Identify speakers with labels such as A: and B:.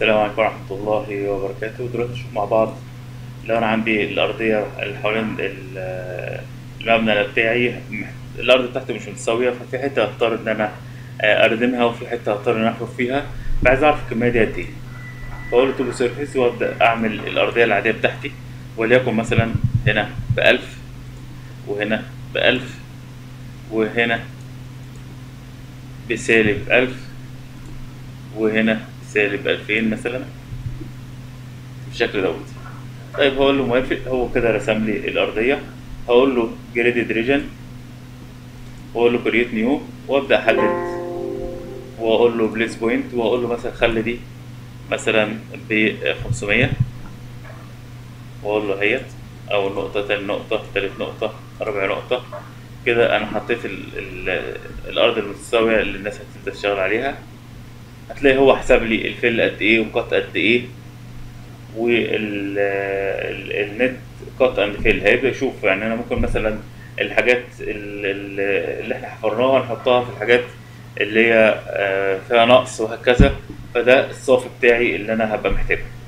A: السلام عليكم ورحمة الله وبركاته دلوقتي نشوف مع بعض لو أنا عندي الأرضية اللي حوالين ال- المبنى بتاعي الأرض بتاعتي مش متساوية ففي حتة هضطر إن أنا آه، أردمها وفي حتة هضطر إن أنا أحفر فيها فعايز أعرف الكمية دي قد إيه فأقول له تو سيرفيس وأبدأ أعمل الأرضية العادية بتاعتي وليكن مثلا هنا بألف وهنا بألف وهنا بسالب ألف وهنا سالب ألفين مثلا بالشكل دوت طيب هقول له موافق هو كده رسم لي الأرضية هقول له جريدد ريجن واقول له كريت نيو وابدا احدد واقول له بليس بوينت واقول له مثلا خلي دي مثلا ب 500 واقول له اهيت اول نقطة تاني نقطة تالت نقطة رابع نقطة كده انا حطيت ال ال الارض المتساوية اللي الناس هتبدا تشتغل عليها هتلاقي هو حسب لي الفيل قد ايه وقط قد ايه والنت كات اند فيل هيبدا يشوف يعني انا ممكن مثلا الحاجات ال- ال- اللي احنا حفرناها نحطها في الحاجات اللي هي آه، فيها نقص وهكذا فده الصافي بتاعي اللي انا هبقى محتاجه